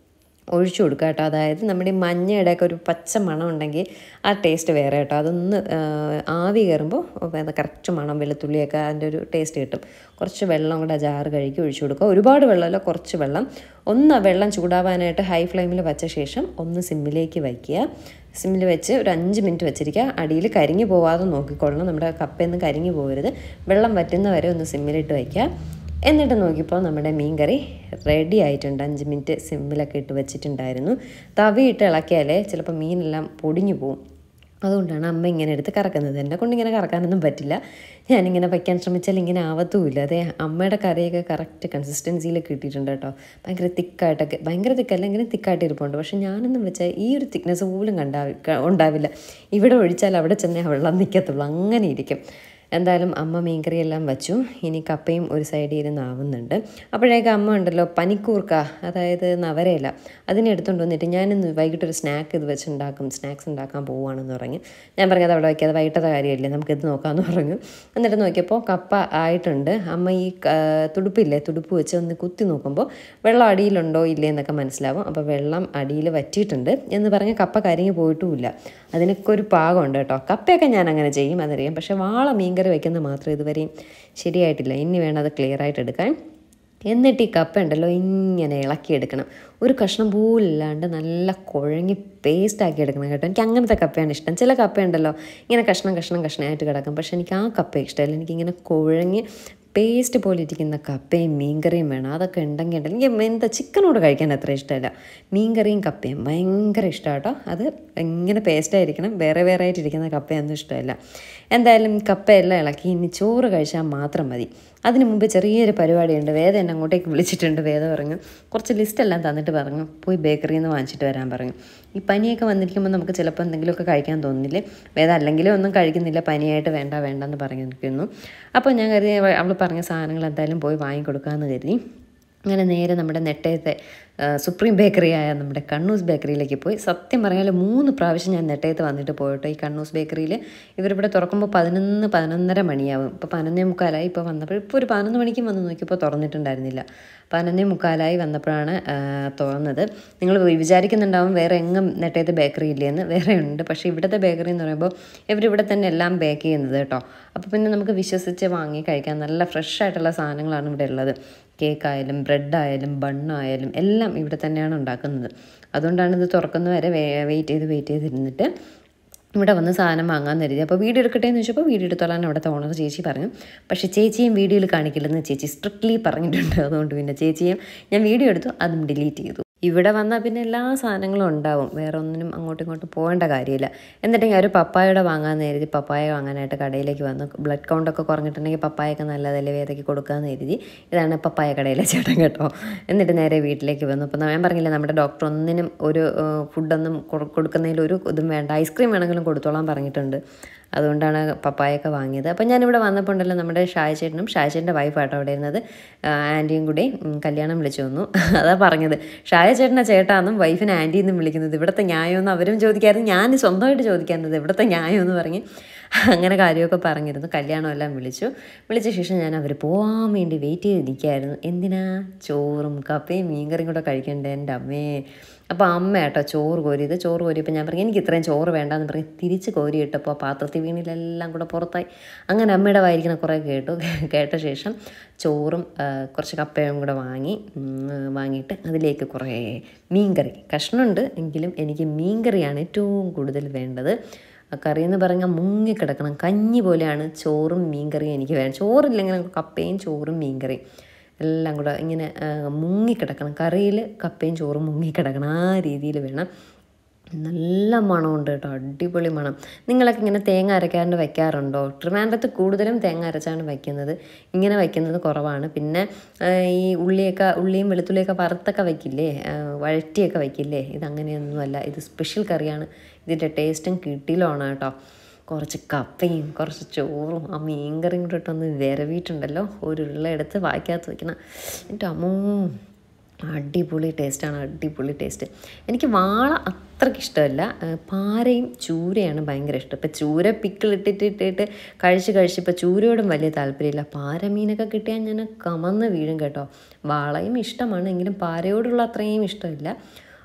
ഒഴിച്ചു കൊടുക്കുക കേട്ടോ അതായത് നമ്മുടെ ഈ മഞ്ഞയുടെ ഒക്കെ ഒരു പച്ച മണം ഉണ്ടെങ്കിൽ ആ ടേസ്റ്റ് വേറെ കേട്ടോ അതൊന്ന് ആ, ആവി കയറുമ്പോൾ കറക്റ്റ് മണം വെളുത്തുള്ളിയൊക്കെ അതിൻ്റെ ഒരു ടേസ്റ്റ് കിട്ടും കുറച്ച് വെള്ളം കൂടെ ആ ജാറ് കഴുകി ഒഴിച്ചു കൊടുക്കുക ഒരുപാട് വെള്ളമല്ല കുറച്ച് വെള്ളം ഒന്ന് ആ വെള്ളം ചൂടാവാനായിട്ട് ഹൈ ഫ്ലെയിമിൽ വെച്ച ശേഷം ഒന്ന് സിമ്മിലേക്ക് വയ്ക്കുക സിമ്മിൽ വെച്ച് ഒരു അഞ്ച് മിനിറ്റ് വെച്ചിരിക്കുക അടിയിൽ കരിഞ്ഞു പോവാതെ നോക്കിക്കൊള്ളണം നമ്മുടെ കപ്പയൊന്നും കരിഞ്ഞു പോകരുത് വെള്ളം വറ്റുന്ന വരെ ഒന്ന് സിമ്മിലിട്ട് വയ്ക്കുക എന്നിട്ട് നോക്കിയപ്പോൾ നമ്മുടെ മീൻ കറി റെഡി ആയിട്ടുണ്ട് അഞ്ച് മിനിറ്റ് സിമ്മിലൊക്കെ ഇട്ട് വെച്ചിട്ടുണ്ടായിരുന്നു തവിയിട്ട് ഇളക്കിയാലേ ചിലപ്പോൾ മീനെല്ലാം പൊടിഞ്ഞു പോവും അതുകൊണ്ടാണ് അമ്മ ഇങ്ങനെ എടുത്ത് കറക്കുന്നത് എന്നെ കൊണ്ട് ഇങ്ങനെ കറക്കാനൊന്നും പറ്റില്ല ഞാനിങ്ങനെ വയ്ക്കാൻ ശ്രമിച്ചാൽ ഇങ്ങനെ ആവത്തുമില്ല അതെ അമ്മയുടെ കറിയൊക്കെ കറക്റ്റ് കൺസിസ്റ്റൻസിയിൽ കിട്ടിയിട്ടുണ്ട് കേട്ടോ ഭയങ്കര തിക്കായിട്ടൊക്കെ ഭയങ്കര തിക്കല്ല ഇങ്ങനെ തിക്കായിട്ട് ഇരിപ്പുണ്ട് പക്ഷെ ഞാനൊന്നും വെച്ചാൽ ഈ ഒരു തിക്നെസ് പോലും കണ്ടാവി ക- ഉണ്ടാവില്ല ഇവിടെ ഒഴിച്ചാൽ അവിടെ ചെന്നേ ആ വെള്ളം നിൽക്കത്തുള്ളൂ അങ്ങനെ ഇരിക്കും എന്തായാലും അമ്മ മീൻകറിയെല്ലാം വച്ചു ഇനി കപ്പയും ഒരു സൈഡിൽ ഇരുന്ന് ആവുന്നുണ്ട് അപ്പോഴേക്കും അമ്മ ഉണ്ടല്ലോ പനിക്കൂർക്ക അതായത് നവരയില അതിനെ എടുത്തുകൊണ്ട് വന്നിട്ട് ഞാനിന്ന് വൈകിട്ട് ഒരു സ്നാക്ക് ഇത് വെച്ച് ഉണ്ടാക്കും സ്നാക്സ് ഉണ്ടാക്കാൻ പോവുകയാണെന്ന് പറഞ്ഞു ഞാൻ പറഞ്ഞത് അവിടെ വയ്ക്കാതെ വൈകിട്ടത്തെ കാര്യമില്ലേ നമുക്കിത് നോക്കാമെന്ന് പറഞ്ഞു എന്നിട്ട് നോക്കിയപ്പോൾ കപ്പ ആയിട്ടുണ്ട് അമ്മ ഈ ക- തുടുപ്പില്ലേ തുടുപ്പ് വെച്ച് ഒന്ന് കുത്തി നോക്കുമ്പോൾ വെള്ളം അടിയിലുണ്ടോ ഇല്ലേ എന്നൊക്കെ മനസ്സിലാവും അപ്പോൾ വെള്ളം അടിയിൽ വറ്റിയിട്ടുണ്ട് എന്ന് പറഞ്ഞ് കപ്പ കരിഞ്ഞു പോയിട്ടുമില്ല അതിനൊക്കെ ഒരു പാകമുണ്ട് കേട്ടോ കപ്പയൊക്കെ ഞാൻ അങ്ങനെ ചെയ്യും അതറിയാം പക്ഷേ വാള മീൻകറി വയ്ക്കുന്നത് മാത്രം ഇതുവരെയും ശരിയായിട്ടില്ല ഇനി വേണം അത് ക്ലിയർ ആയിട്ട് എടുക്കാൻ എന്നിട്ട് ഈ കപ്പ ഉണ്ടല്ലോ ഇങ്ങനെ ഇളക്കിയെടുക്കണം ഒരു കഷ്ണം പോലില്ലാണ്ട് നല്ല കുഴങ്ങി പേസ്റ്റ് ആക്കി എടുക്കണം കേട്ടോ എനിക്ക് അങ്ങനത്തെ കപ്പയാണ് ഇഷ്ടം ചില കപ്പയുണ്ടല്ലോ ഇങ്ങനെ കഷ്ണം കഷ്ണം കഷ്ണമായിട്ട് കിടക്കും പക്ഷെ എനിക്ക് ആ കപ്പ ഇഷ്ടമല്ല എനിക്കിങ്ങനെ കുഴങ്ങി പേസ്റ്റ് പോലെ ഇരിക്കുന്ന കപ്പയും മീൻകറിയും വേണം അതൊക്കെ ഉണ്ടെങ്കിൽ ഉണ്ടല്ലോ എനിക്ക് എന്താ ചിക്കനോട് കഴിക്കാൻ അത്ര ഇഷ്ടമല്ല മീൻകറിയും കപ്പയും ഭയങ്കര ഇഷ്ടമാണ് കേട്ടോ അത് ഇങ്ങനെ പേസ്റ്റായിരിക്കണം വേറെ വേറെ ആയിട്ടിരിക്കുന്ന കപ്പയൊന്നും ഇഷ്ടമല്ല എന്തായാലും കപ്പയെല്ലാം ഇളക്കി ഇനി ചോറ് കഴിച്ചാൽ മാത്രം മതി അതിന് മുമ്പ് ചെറിയൊരു പരിപാടിയുണ്ട് വേദ എന്നെ അങ്ങോട്ടേക്ക് വിളിച്ചിട്ടുണ്ട് വേദ പറഞ്ഞു കുറച്ച് ലിസ്റ്റെല്ലാം തന്നിട്ട് പറഞ്ഞു പോയി ബേക്കറിയിൽ നിന്ന് വാങ്ങിച്ചിട്ട് വരാൻ പറഞ്ഞു ഈ പനിയൊക്കെ വന്നിരിക്കുമ്പോൾ നമുക്ക് ചിലപ്പോൾ എന്തെങ്കിലുമൊക്കെ കഴിക്കാൻ തോന്നുന്നില്ലേ വേദ അല്ലെങ്കിലും ഒന്നും കഴിക്കുന്നില്ല പനിയായിട്ട് വേണ്ട വേണ്ടെന്ന് പറഞ്ഞിരിക്കുന്നു അപ്പോൾ ഞാൻ കരുതി അവൾ പറഞ്ഞ സാധനങ്ങൾ എന്തായാലും പോയി വാങ്ങിക്കൊടുക്കാമെന്ന് കരുതി അങ്ങനെ നേരെ നമ്മുടെ നെട്ടയത്തെ ആ, സുപ്രീം ബേക്കറി ആയ നമ്മുടെ കണ്ണൂസ് ബേക്കറിയിലേക്ക് പോയി സത്യം പറഞ്ഞാൽ മൂന്ന് പ്രാവശ്യം ഞാൻ നെട്ടയത്ത് വന്നിട്ട് പോയിട്ടോ ഈ കണ്ണൂസ് ബേക്കറിയിൽ ഇവരിവിടെ തുറക്കുമ്പോൾ പതിനൊന്ന് പതിനൊന്നര മണിയാവും ഇപ്പോൾ പതിനൊന്നേ മുക്കാലായി ഇപ്പോൾ വന്നപ്പോൾ ഇപ്പോൾ ഒരു പതിനൊന്ന് മണിക്കും വന്ന് നോക്കിയപ്പോൾ തുറന്നിട്ടുണ്ടായിരുന്നില്ല പതിനൊന്നേ മുക്കാലായി വന്നപ്പോഴാണ് ആ, തുറന്നത് നിങ്ങൾ വിചാരിക്കുന്നുണ്ടാവും വേറെ എങ്ങും നെട്ടയത്ത് ബേക്കറി ഇല്ലേന്ന് വേറെ ഉണ്ട് പക്ഷേ ഇവിടുത്തെ ബേക്കറി എന്ന് പറയുമ്പോൾ ഇവരിവിടെ തന്നെ എല്ലാം ബേക്ക് ചെയ്യുന്നത് കേട്ടോ അപ്പോൾ പിന്നെ നമുക്ക് വിശ്വസിച്ച് വാങ്ങി കഴിക്കാൻ നല്ല ഫ്രഷ് ആയിട്ടുള്ള സാധനങ്ങളാണ് ഇവിടെ ഉള്ളത് കേക്ക് ആയാലും ബ്രെഡ് ആയാലും ബണ്ണായാലും എല്ലാം ഇവിടെ തന്നെയാണ് ഉണ്ടാക്കുന്നത് അതുകൊണ്ടാണ് ഇത് തുറക്കുന്നവരെ വെയിറ്റ് ചെയ്ത് വെയിറ്റ് ചെയ്തിരുന്നിട്ട് ഇവിടെ വന്ന് സാധനം വാങ്ങാൻ കരുതി അപ്പോൾ വീഡിയോ എടുക്കട്ടെ എന്ന് ചോദിച്ചപ്പോൾ വീഡിയോ എടുത്തോളാൻ അവിടുത്തെ ഓണർ ചേച്ചി പറഞ്ഞു പക്ഷേ ചേച്ചിയും വീഡിയോയിൽ കാണിക്കില്ലെന്ന് ചേച്ചി സ്ട്രിക്ട്ലി പറഞ്ഞിട്ടുണ്ട് അതുകൊണ്ട് പിന്നെ ചേച്ചിയും ഞാൻ വീഡിയോ എടുത്തു അതും ഡിലീറ്റ് ചെയ്തു ഇവിടെ വന്നാൽ പിന്നെ എല്ലാ സാധനങ്ങളും ഉണ്ടാവും വേറെ ഒന്നിനും അങ്ങോട്ടും ഇങ്ങോട്ടും പോകേണ്ട കാര്യമില്ല എന്നിട്ടെങ്കിൽ ഒരു പപ്പായയുടെ വാങ്ങാമെന്ന് കരുതി പപ്പായ വാങ്ങാനായിട്ട് കടയിലേക്ക് വന്നു ബ്ലഡ് കൗണ്ടൊക്കെ കുറഞ്ഞിട്ടുണ്ടെങ്കിൽ പപ്പായൊക്കെ നല്ലതല്ലേ വേദയ്ക്ക് കൊടുക്കാമെന്ന് കരുതി ഇതാണ് പപ്പായ കടയിലെ ചേട്ടൻ കേട്ടോ എന്നിട്ട് നേരെ വീട്ടിലേക്ക് വന്നു അപ്പോൾ ഞാൻ പറഞ്ഞില്ല നമ്മുടെ ഡോക്ടർ ഒന്നിനും ഒരു ഏഹ്, ഫുഡൊന്നും കൊടു- കൊടുക്കുന്നതിൽ ഒരു ഇതും വേണ്ട ഐസ്ക്രീം വേണമെങ്കിലും കൊടുത്തോളാൻ പറഞ്ഞിട്ടുണ്ട് അതുകൊണ്ടാണ് പപ്പായൊക്കെ വാങ്ങിയത് അപ്പം ഞാനിവിടെ വന്നപ്പോൾ ഉണ്ടല്ലോ നമ്മുടെ ഷായ ചേട്ടനും ഷായ ചേട്ടൻ്റെ വൈഫാട്ടോ അവിടെ ഇരുന്നത് ആ, ആൻറ്റിയും കൂടി ഉം, കല്യാണം വിളിച്ചു വന്നു അതാ പറഞ്ഞത് ഷായ ചേട്ടനെ ചേട്ടാന്നും വൈഫിനെ ആൻറ്റി എന്നും വിളിക്കുന്നത് ഇവിടുത്തെ ന്യായമെന്ന് അവരും ചോദിക്കായിരുന്നു ഞാൻ സ്വന്തമായിട്ട് ചോദിക്കാറുണ്ട് ഇവിടുത്തെ ന്യായം എന്ന് പറഞ്ഞ് അങ്ങനെ കാര്യമൊക്കെ പറഞ്ഞിരുന്നു കല്യാണമെല്ലാം വിളിച്ചു വിളിച്ച ശേഷം ഞാൻ അവർ പോകാൻ വേണ്ടി വെയിറ്റ് ചെയ്ത് നിൽക്കുകയായിരുന്നു എന്തിനാ ചോറും കപ്പയും മീൻകറിയും കൂടെ കഴിക്കണ്ടേ എൻ്റെ അമ്മേ അപ്പോൾ അമ്മ കേട്ടോ ചോറ് കോരിയത് ചോറ് കോരിയപ്പോൾ ഞാൻ പറഞ്ഞു എനിക്ക് ഇത്രയും ചോറ് വേണ്ടാന്ന് പറഞ്ഞ് തിരിച്ച് കോരിയിട്ടപ്പോൾ ആ പാത്രത്തിൽ വീണിലെല്ലാം കൂടെ പുറത്തായി അങ്ങനെ അമ്മയുടെ വായിരിക്കണ കുറേ കേട്ടു കേട്ട ശേഷം ചോറും ആ, കുറച്ച് കപ്പയും കൂടെ വാങ്ങി ഉം, വാങ്ങിയിട്ട് അതിലേക്ക് കുറേ മീൻകറി കഷ്ണമുണ്ട് എങ്കിലും എനിക്ക് മീൻകറിയാണ് ഏറ്റവും കൂടുതൽ വേണ്ടത് ആ കറി എന്ന് പറഞ്ഞാൽ മുങ്ങിക്കിടക്കണം കഞ്ഞി പോലെയാണ് ചോറും മീൻകറിയും എനിക്ക് വേണം ചോറില്ലെങ്കിൽ കപ്പയും ചോറും മീൻകറിയും എല്ലാം കൂടെ ഇങ്ങനെ ആ, മുങ്ങിക്കിടക്കണം കറിയിൽ കപ്പയും ചോറും മുങ്ങിക്കിടക്കണം ആ രീതിയിൽ വേണം നല്ല മണമുണ്ട് കേട്ടോ അടിപൊളി മണം നിങ്ങളൊക്കെ ഇങ്ങനെ തേങ്ങ അരക്കാണ്ട് വയ്ക്കാറുണ്ടോ ട്രിവാൻഡ്രത്ത് കൂടുതലും തേങ്ങ അരച്ചാണ് വയ്ക്കുന്നത് ഇങ്ങനെ വയ്ക്കുന്നത് കുറവാണ് പിന്നെ ആ, ഈ ഉള്ളിയൊക്കെ ഉള്ളിയും വെളുത്തുള്ളിയൊക്കെ വറുത്തൊക്കെ വയ്ക്കില്ലേ ആ, വഴറ്റിയൊക്കെ വയ്ക്കില്ലേ ഇതങ്ങനെയൊന്നുമല്ല ഇത് സ്പെഷ്യൽ കറിയാണ് ഇതിൻ്റെ ടേസ്റ്റും കിട്ടിയിലാണ് കേട്ടോ കുറച്ച് കപ്പയും കുറച്ച് ചോറും ആ മീൻകറിയും കൂടെ ഇട്ടൊന്ന് വിരവിയിട്ടുണ്ടല്ലോ ഒരു ഉള്ള എടുത്ത് വായിക്കകത്ത് വയ്ക്കണം എൻ്റെ അമ്മോ അടിപൊളി ടേസ്റ്റാണ് അടിപൊളി ടേസ്റ്റ് എനിക്ക് വാള അത്രയ്ക്ക് ഇഷ്ടമല്ല ഏഹ് പാരയും ചൂരയാണ് ഭയങ്കര ഇഷ്ടം ഇപ്പം ചൂര പിക്കിളിട്ടിട്ട് ഇട്ടിട്ട് കഴിച്ച് കഴിച്ച് ഇപ്പോൾ ചൂരയോടും വലിയ താല്പര്യമില്ല പാര മീനൊക്കെ കിട്ടിയാൽ ഞാൻ കമന്ന് വീഴും കേട്ടോ വാളയും ഇഷ്ടമാണ് എങ്കിലും പാരയോടുള്ള അത്രയും ഇഷ്ടമില്ല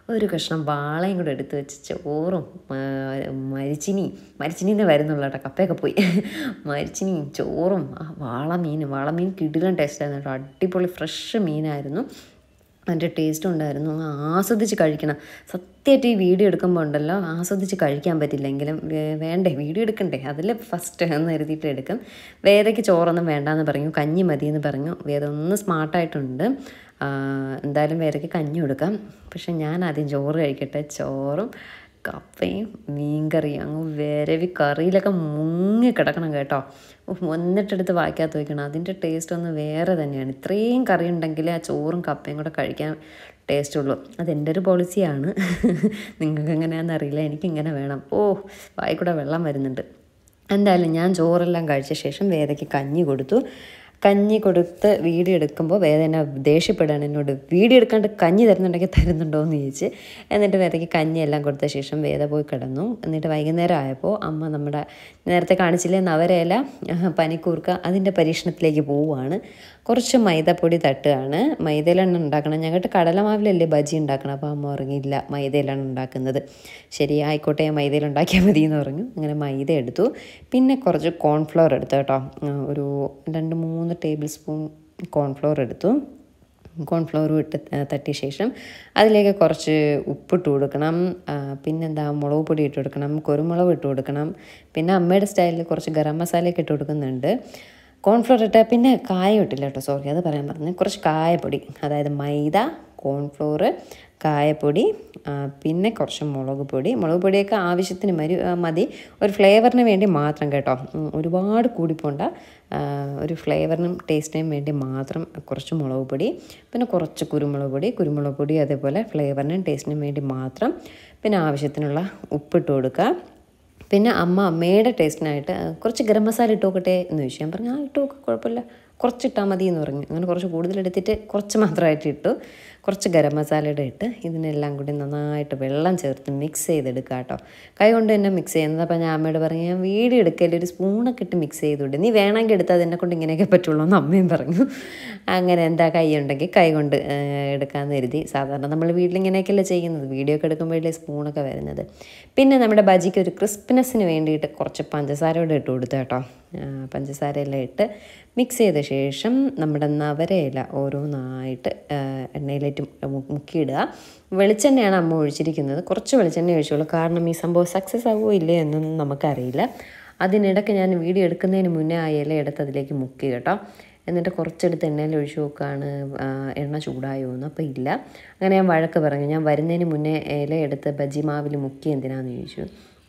ഒരു കഷ്ണം വാളയും കൂടെ എടുത്ത് വെച്ച് ചോറും ആ, മരിച്ചിനി മരിച്ചിനിന്ന് വരുന്നുള്ളൂ കേട്ടോ കപ്പയൊക്കെ പോയി മരിച്ചിനിയും ചോറും ആ വാള മീൻ വാള മീൻ കിടിലൻ ടേസ്റ്റായിരുന്നു കേട്ടോ അടിപൊളി ഫ്രഷ് മീനായിരുന്നു അതിൻ്റെ ടേസ്റ്റും ഉണ്ടായിരുന്നു അങ്ങ് ആസ്വദിച്ച് കഴിക്കണം സത്യമായിട്ട് ഈ വീഡിയോ എടുക്കുമ്പോൾ ഉണ്ടല്ലോ ആസ്വദിച്ച് കഴിക്കാൻ പറ്റില്ലെങ്കിലും വേ- വേണ്ടേ വീഡിയോ എടുക്കണ്ടേ അതിൽ ഫസ്റ്റ് എന്ന് കരുതിയിട്ട് എടുക്കും വേദയ്ക്ക് ചോറൊന്നും വേണ്ടാന്ന് പറഞ്ഞു കഞ്ഞി മതി എന്ന് പറഞ്ഞു വേദ ഒന്ന് സ്മാർട്ടായിട്ടുണ്ട് ആ, എന്തായാലും വേദയ്ക്ക് കഞ്ഞി കൊടുക്കാം പക്ഷെ ഞാൻ ആദ്യം ചോറ് കഴിക്കട്ടെ ചോറും കപ്പയും മീൻകറിയും അങ്ങ് വരവി കറിയിലൊക്കെ മുങ്ങി കിടക്കണം കേട്ടോ ഉഫ്, എന്നിട്ടെടുത്ത് വായിക്കാത്ത വയ്ക്കണം അതിൻ്റെ ടേസ്റ്റ് ഒന്ന് വേറെ തന്നെയാണ് ഇത്രയും കറി ഉണ്ടെങ്കിൽ ആ ചോറും കപ്പയും കൂടെ കഴിക്കാൻ ടേസ്റ്റ് ഉള്ളൂ അതെൻ്റെ ഒരു പോളിസിയാണ് നിങ്ങൾക്ക് എങ്ങനെയാണെന്ന് അറിയില്ല എനിക്കിങ്ങനെ വേണം ഓ വായിക്കൂടെ വെള്ളം വരുന്നുണ്ട് എന്തായാലും ഞാൻ ചോറെല്ലാം കഴിച്ച ശേഷം വേദയ്ക്ക് കഞ്ഞി കൊടുത്തു കഞ്ഞി കൊടുത്ത് വീഡിയോ എടുക്കുമ്പോൾ വേദ എന്നെ ദേഷ്യപ്പെടുകയാണ് എന്നോട് വീഡിയോ എടുക്കാണ്ട് കഞ്ഞി തരുന്നുണ്ടെങ്കിൽ തരുന്നുണ്ടോ എന്ന് ചോദിച്ച് എന്നിട്ട് വേദയ്ക്ക് കഞ്ഞി എല്ലാം കൊടുത്ത ശേഷം വേദ പോയി കിടന്നു എന്നിട്ട് വൈകുന്നേരം ആയപ്പോൾ അമ്മ നമ്മുടെ നേരത്തെ കാണിച്ചില്ലേ നവരയില ആഹ്, പനിക്കൂർക്ക അതിൻ്റെ പരീക്ഷണത്തിലേക്ക് പോവുകയാണ് കുറച്ച് മൈദപ്പൊടി തട്ടുകയാണ് മൈദയിലാണ് ഉണ്ടാക്കണം ഞങ്ങൾക്ക് കടലമാവിലല്ലേ ബജി ഉണ്ടാക്കണം അപ്പോൾ അമ്മ പറഞ്ഞില്ല മൈദയിലാണ് ഉണ്ടാക്കുന്നത് ശരി ആയിക്കോട്ടെ മൈദയിൽ ഉണ്ടാക്കിയാൽ മതി എന്ന് പറഞ്ഞു അങ്ങനെ മൈദ എടുത്തു പിന്നെ കുറച്ച് കോൺഫ്ലവർ എടുത്തു കേട്ടോ ആ, ഒരു രണ്ട് മൂന്ന് ടേബിൾ സ്പൂൺ കോൺഫ്ലവർ എടുത്തു കോൺഫ്ലവർ ഇട്ട് ത- തട്ടിയ ശേഷം അതിലേക്ക് കുറച്ച് ഉപ്പിട്ട് കൊടുക്കണം ആ, പിന്നെന്താ മുളക് പൊടി ഇട്ട് കൊടുക്കണം കുരുമുളക് ഇട്ട് കൊടുക്കണം പിന്നെ അമ്മയുടെ സ്റ്റൈലിൽ കുറച്ച് ഗരം മസാലയൊക്കെ ഇട്ട് കൊടുക്കുന്നുണ്ട് കോൺഫ്ലോർ ഇട്ട് പിന്നെ കായം ഇട്ടില്ല കേട്ടോ സോറി അത് പറയാൻ പറഞ്ഞു കുറച്ച് കായപ്പൊടി അതായത് മൈദ കോൺഫ്ലോർ കായപ്പൊടി ആ, പിന്നെ കുറച്ച് മുളക് പൊടി മുളക് പൊടിയൊക്കെ ആവശ്യത്തിന് മതി ആ, മതി ഒരു ഫ്ലേവറിന് വേണ്ടി മാത്രം കേട്ടോ ഉം, ഒരുപാട് കൂടിപ്പോണ്ട ആ, ഒരു ഫ്ലേവറിനും ടേസ്റ്റിനും വേണ്ടി മാത്രം കുറച്ച് മുളക് പൊടി പിന്നെ കുറച്ച് കുരുമുളക് പൊടി കുരുമുളക് പൊടി അതേപോലെ ഫ്ലേവറിനും ടേസ്റ്റിനും വേണ്ടി മാത്രം പിന്നെ ആവശ്യത്തിനുള്ള ഉപ്പിട്ട് കൊടുക്കുക പിന്നെ അമ്മ അമ്മയുടെ ടേസ്റ്റിനായിട്ട് ആ, കുറച്ച് ഗരം മസാല ഇട്ട് നോക്കട്ടെ എന്ന് ചോദിച്ചു ഞാൻ പറഞ്ഞു ആ ഇട്ട് നോക്ക് കുഴപ്പമില്ല കുറച്ച് ഇട്ടാൽ മതി എന്ന് പറഞ്ഞു അങ്ങനെ കുറച്ച് കൂടുതൽ എടുത്തിട്ട് കുറച്ച് മാത്രമായിട്ട് ഇട്ടു കുറച്ച് ഗരം മസാലയുടെ ഇട്ട് ഇതിനെല്ലാം കൂടി നന്നായിട്ട് വെള്ളം ചേർത്ത് മിക്സ് ചെയ്തെടുക്കുക കേട്ടോ കൈ കൊണ്ട് തന്നെ മിക്സ് ചെയ്യുന്നത് അപ്പോൾ ഞാൻ അമ്മയോട് പറഞ്ഞു ഞാൻ വീഡിയോ എടുക്കല്ലേ ഒരു സ്പൂണൊക്കെ ഇട്ട് മിക്സ് ചെയ്തുകൊണ്ട് നീ വേണമെങ്കിൽ എടുത്താൽ അതിനെ കൊണ്ട് ഇങ്ങനെയൊക്കെ പറ്റുള്ളൂ എന്ന് അമ്മയും പറഞ്ഞു അങ്ങനെ എന്താ കൈ ഉണ്ടെങ്കിൽ കൈ കൊണ്ട് ആ, എടുക്കാമെന്ന് കരുതി സാധാരണ നമ്മൾ വീട്ടിലിങ്ങനെയൊക്കെയല്ലേ ചെയ്യുന്നത് വീഡിയോ ഒക്കെ എടുക്കുമ്പോഴല്ലേ സ്പൂണൊക്കെ വരുന്നത് പിന്നെ നമ്മുടെ ബജിക്ക് ഒരു ക്രിസ്പിനെസ്സിന് വേണ്ടിയിട്ട് കുറച്ച് പഞ്ചസാര കൂടെ ഇട്ട് കൊടുത്തു കേട്ടോ ആ, പഞ്ചസാര എല്ലാം ഇട്ട് മിക്സ് ചെയ്ത ശേഷം നമ്മുടെ നവരയില ഓരോന്നായിട്ട് ആ, എണ്ണയിലേറ്റ് മു- മുക്കിയിടുക വെളിച്ചെണ്ണയാണ് അമ്മ ഒഴിച്ചിരിക്കുന്നത് കുറച്ച് വെളിച്ചെണ്ണ ഒഴിച്ചോളൂ കാരണം ഈ സംഭവം സക്സസ് ആവുമോ ഇല്ലേ എന്നൊന്നും നമുക്കറിയില്ല അതിനിടയ്ക്ക് ഞാൻ വീഡിയോ എടുക്കുന്നതിന് മുന്നേ ആ ഇല എടുത്ത് അതിലേക്ക് മുക്കി കേട്ടോ എന്നിട്ട് കുറച്ചെടുത്ത് എണ്ണയിൽ ഒഴിച്ച് നോക്കുകയാണ് ആ, എണ്ണ ചൂടായോ എന്ന് അപ്പോൾ ഇല്ല അങ്ങനെ ഞാൻ വഴക്ക് പറഞ്ഞു ഞാൻ വരുന്നതിന് മുന്നേ ഇല എടുത്ത് ബജി മാവിൽ മുക്കി എന്തിനാന്ന് ചോദിച്ചു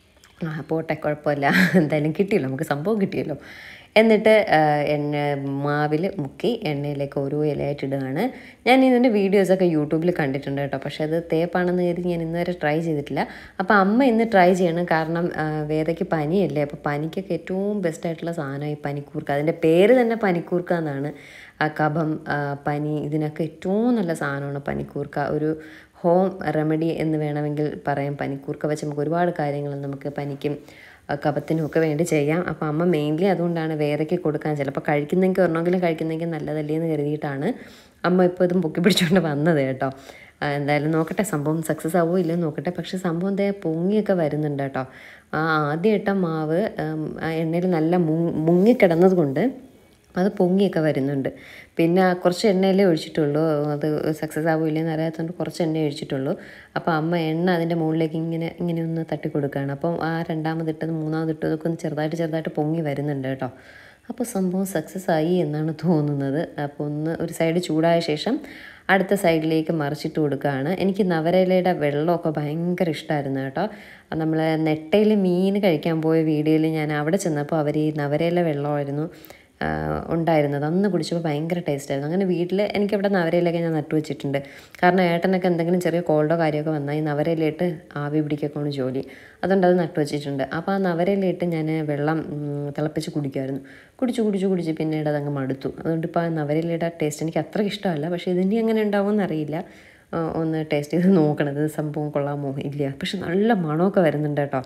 ആ പോട്ടെ കുഴപ്പമില്ല എന്തായാലും കിട്ടിയല്ലോ നമുക്ക് സംഭവം കിട്ടിയല്ലോ എന്നിട്ട് ആ, എണ്ണ മാവിൽ മുക്കി എണ്ണയിലേക്ക് ഓരോ ഇലയായിട്ട് ഇടുകയാണ് ഞാൻ ഇതിൻ്റെ വീഡിയോസൊക്കെ യൂട്യൂബിൽ കണ്ടിട്ടുണ്ട് കേട്ടോ പക്ഷേ അത് തേപ്പാണെന്ന് കരുതി ഞാൻ ഇന്നുവരെ ട്രൈ ചെയ്തിട്ടില്ല അപ്പോൾ അമ്മ ഇന്ന് ട്രൈ ചെയ്യണം കാരണം ആ, വേദയ്ക്ക് പനിയല്ലേ അപ്പോൾ പനിക്കൊക്കെ ഏറ്റവും ബെസ്റ്റ് ആയിട്ടുള്ള സാധനം ഈ പനിക്കൂർക്ക അതിൻ്റെ പേര് തന്നെ പനിക്കൂർക്ക എന്നാണ് ആ കഫം ആ, പനി ഇതിനൊക്കെ ഏറ്റവും നല്ല സാധനമാണ് പനിക്കൂർക്ക ഒരു ഹോം റെമഡി എന്ന് വേണമെങ്കിൽ പറയാം പനിക്കൂർക്ക വെച്ച് നമുക്ക് ഒരുപാട് കാര്യങ്ങൾ നമുക്ക് പനിക്കും ആ, കഫത്തിനും ഒക്കെ വേണ്ടി ചെയ്യാം അപ്പോൾ അമ്മ മെയിൻലി അതുകൊണ്ടാണ് വേദയ്ക്ക് കൊടുക്കാൻ ചിലപ്പോൾ കഴിക്കുന്നെങ്കിൽ ഒരെണ്ണമെങ്കിലും കഴിക്കുന്നെങ്കിൽ നല്ലതല്ലേ എന്ന് കരുതിയിട്ടാണ് അമ്മ ഇപ്പോൾ ഇതും പൊക്കി പിടിച്ചുകൊണ്ട് വന്നത് കേട്ടോ ആ, എന്തായാലും നോക്കട്ടെ സംഭവം സക്സസ് ആവുമോ ഇല്ലെന്ന് നോക്കട്ടെ പക്ഷേ സംഭവം ദേ പൊങ്ങിയൊക്കെ വരുന്നുണ്ട് കേട്ടോ ആ ആദ്യം ഇട്ട മാവ് ഉം, ആ എണ്ണയിൽ നല്ല മുങ്ങി മുങ്ങിക്കിടന്നത് കൊണ്ട് അത് പൊങ്ങിയൊക്കെ വരുന്നുണ്ട് പിന്നെ കുറച്ച് എണ്ണയല്ലേ ഒഴിച്ചിട്ടുള്ളൂ അത് സക്സസ് ആവില്ലെന്ന് അറിയാത്തതുകൊണ്ട് കുറച്ച് എണ്ണ ഒഴിച്ചിട്ടുള്ളൂ അപ്പോൾ അമ്മ എണ്ണ അതിൻ്റെ മുകളിലേക്ക് ഇങ്ങനെ ഇങ്ങനെ ഒന്ന് തട്ടി കൊടുക്കുകയാണ് അപ്പം ആ രണ്ടാമതിട്ടത് മൂന്നാമതിട്ടതൊക്കെ ഒന്ന് ചെറുതായിട്ട് ചെറുതായിട്ട് പൊങ്ങി വരുന്നുണ്ട് കേട്ടോ അപ്പോൾ സംഭവം സക്സസ് ആയി എന്നാണ് തോന്നുന്നത് അപ്പോൾ ഒന്ന് ഒരു സൈഡ് ചൂടായ ശേഷം അടുത്ത സൈഡിലേക്ക് മറിച്ചിട്ട് കൊടുക്കുകയാണ് എനിക്ക് നവരയിലയുടെ വെള്ളമൊക്കെ ഭയങ്കര ഇഷ്ടമായിരുന്നു കേട്ടോ നമ്മൾ നെട്ടയിൽ മീൻ കഴിക്കാൻ പോയ വീഡിയോയിൽ ഞാൻ അവിടെ ചെന്നപ്പോൾ അവർ ഈ നവരയില വെള്ളമായിരുന്നു ആ, ഉണ്ടായിരുന്നത് അന്ന് കുടിച്ചപ്പോൾ ഭയങ്കര ടേസ്റ്റ് ആയിരുന്നു അങ്ങനെ വീട്ടിൽ എനിക്കവിടെ നവരയിലൊക്കെ ഞാൻ നട്ടു വെച്ചിട്ടുണ്ട് കാരണം ഏട്ടനൊക്കെ എന്തെങ്കിലും ചെറിയ കോൾഡോ കാര്യമൊക്കെ വന്നാൽ ഈ നവരയിലിട്ട് ആവി പിടിക്കൊക്കെയാണ് ജോലി അതുകൊണ്ട് അത് നട്ടു വെച്ചിട്ടുണ്ട് അപ്പോൾ ആ നവരയിലിട്ട് ഞാൻ വെള്ളം ഉം, തിളപ്പിച്ച് കുടിക്കുമായിരുന്നു കുടിച്ച് കുടിച്ച് കുടിച്ച് പിന്നീട് അതങ്ങ് മടുത്തു അതുകൊണ്ട് ഇപ്പോൾ ആ നവരയിലയുടെ ടേസ്റ്റ് എനിക്ക് അത്ര ഇഷ്ടമല്ല പക്ഷേ ഇതിനി എങ്ങനെ ഉണ്ടാവുമെന്ന് അറിയില്ല ആ, ഒന്ന് ടേസ്റ്റ് ചെയ്ത് നോക്കണം ഇത് സംഭവം കൊള്ളാമോ ഇല്ല പക്ഷെ നല്ല മണമൊക്കെ വരുന്നുണ്ട് കേട്ടോ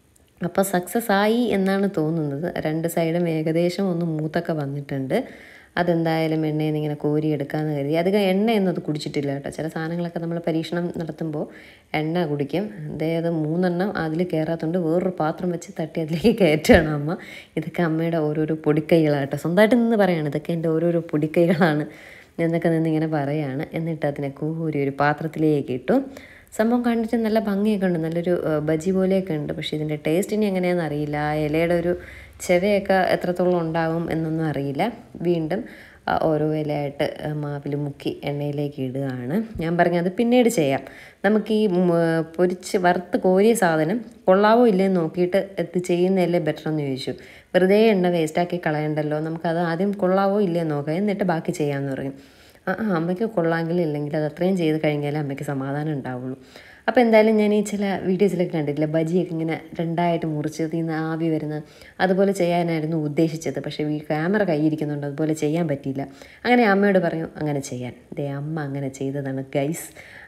അപ്പോൾ സക്സസ് ആയി എന്നാണ് തോന്നുന്നത് രണ്ട് സൈഡും ഏകദേശം ഒന്ന് മൂത്തൊക്കെ വന്നിട്ടുണ്ട് അതെന്തായാലും എണ്ണയിൽ നിന്ന് ഇങ്ങനെ കോരിയെടുക്കാമെന്ന് കരുതി അധികം എണ്ണയൊന്നും അത് കുടിച്ചിട്ടില്ല കേട്ടോ ചില സാധനങ്ങളൊക്കെ നമ്മൾ പരീക്ഷണം നടത്തുമ്പോൾ എണ്ണ കുടിക്കും അതായത് മൂന്നെണ്ണം അതിൽ കയറാത്തതുകൊണ്ട് വേറൊരു പാത്രം വെച്ച് തട്ടി അതിലേക്ക് കയറ്റുകയാണ് അമ്മ ഇതൊക്കെ അമ്മയുടെ ഓരോരോ പൊടിക്കൈകളാണ് കേട്ടോ സ്വന്തമായിട്ട് നിന്ന് പറയാണ് ഇതൊക്കെ എൻ്റെ ഓരോരോ പൊടിക്കൈകളാണ് എന്നൊക്കെ നിന്ന് ഇങ്ങനെ പറയാണ് എന്നിട്ട് അതിനെ കൂരി ഒരു പാത്രത്തിലേക്ക് ഇട്ടു സംഭവം കണ്ടിട്ട് നല്ല ഭംഗിയൊക്കെ ഉണ്ട് നല്ലൊരു ആ, ബജി പോലെയൊക്കെ ഉണ്ട് പക്ഷേ ഇതിൻ്റെ ടേസ്റ്റ് ഇനി എങ്ങനെയാണെന്ന് അറിയില്ല ആ ഇലയുടെ ഒരു ചെവയൊക്കെ എത്രത്തോളം ഉണ്ടാവും എന്നൊന്നും അറിയില്ല വീണ്ടും ആ, ഓരോ ഇലയായിട്ട് മാവിൽ മുക്കി എണ്ണയിലേക്ക് ഇടുകയാണ് ഞാൻ പറഞ്ഞത് പിന്നീട് ചെയ്യാം നമുക്ക് ഈ ഉം, ആ, പൊരിച്ച് വറുത്ത് കോരിയ സാധനം കൊള്ളാവോ ഇല്ലയെന്ന് നോക്കിയിട്ട് ഇത് ചെയ്യുന്നതല്ലേ ബെറ്റർ എന്ന് ചോദിച്ചു വെറുതെ എണ്ണ വേസ്റ്റാക്കി കളയണ്ടല്ലോ നമുക്കത് ആദ്യം കൊള്ളാവോ ഇല്ലയെന്ന് നോക്കാം എന്നിട്ട് ബാക്കി ചെയ്യാമെന്ന് പറയും ആ ആ അമ്മയ്ക്ക് കൊള്ളാമെങ്കിൽ ഇല്ലെങ്കിൽ അത് അത്രയും ചെയ്ത് കഴിഞ്ഞാലേ അമ്മയ്ക്ക് സമാധാനം ഉണ്ടാവുള്ളൂ അപ്പോൾ എന്തായാലും ഞാൻ ഈ ചില വീഡിയോസിലൊക്കെ കണ്ടിട്ടില്ല ബജിയൊക്കെ ഇങ്ങനെ രണ്ടായിട്ട് മുറിച്ച് തീന്ന് ആവി വരുന്നത് അതുപോലെ ചെയ്യാനായിരുന്നു ഉദ്ദേശിച്ചത് പക്ഷേ ഈ ക്യാമറ കയ്യിരിക്കുന്നുണ്ട് അതുപോലെ ചെയ്യാൻ പറ്റിയില്ല അങ്ങനെ അമ്മയോട് പറഞ്ഞു അങ്ങനെ ചെയ്യാൻ ദേ അമ്മ അങ്ങനെ ചെയ്തതാണ് ഗൈസ്